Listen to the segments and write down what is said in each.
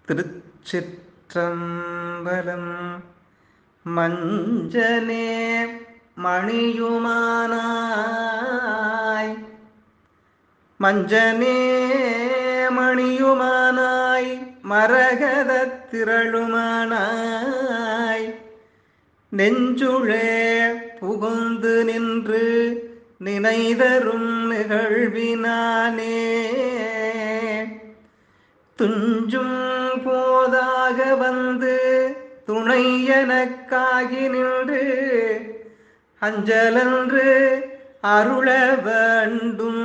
திருச்சிற்றம்பலம் மஞ்சனே மணியுமானாய் மஞ்சனே மணியுமானாய் மரகதத் திரளுமானாய் நெஞ்சுளே புகுந்து நின்று நினைதரும் நிகழ்வினானே துஞ்சும் போதாக வந்து துணை எனக்காகி நின்று அஞ்சலன்று அருள வேண்டும்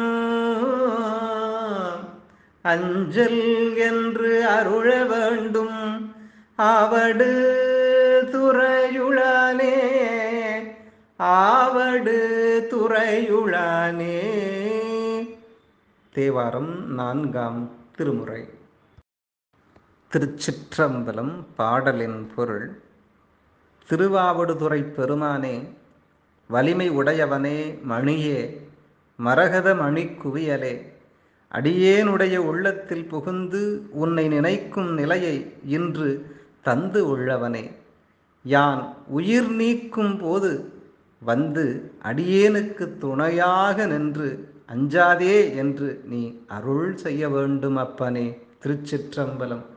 அஞ்சல் என்று அருள வேண்டும் ஆவடு துறையுளானே ஆவடு துறையுளானே தேவாரம் நான்காம் திருமுறை திருச்சிற்றம்பலம் பாடலின் பொருள் திருவாவடுதுறை பெருமானே வலிமை உடையவனே மணியே மரகத மணி குவியலே அடியேனுடைய உள்ளத்தில் புகுந்து உன்னை நினைக்கும் நிலையை இன்று தந்து உள்ளவனே யான் உயிர் நீக்கும் போது வந்து அடியேனுக்கு துணையாக நின்று அஞ்சாதே என்று நீ அருள் செய்ய வேண்டும் அப்பனே திருச்சிற்றம்பலம்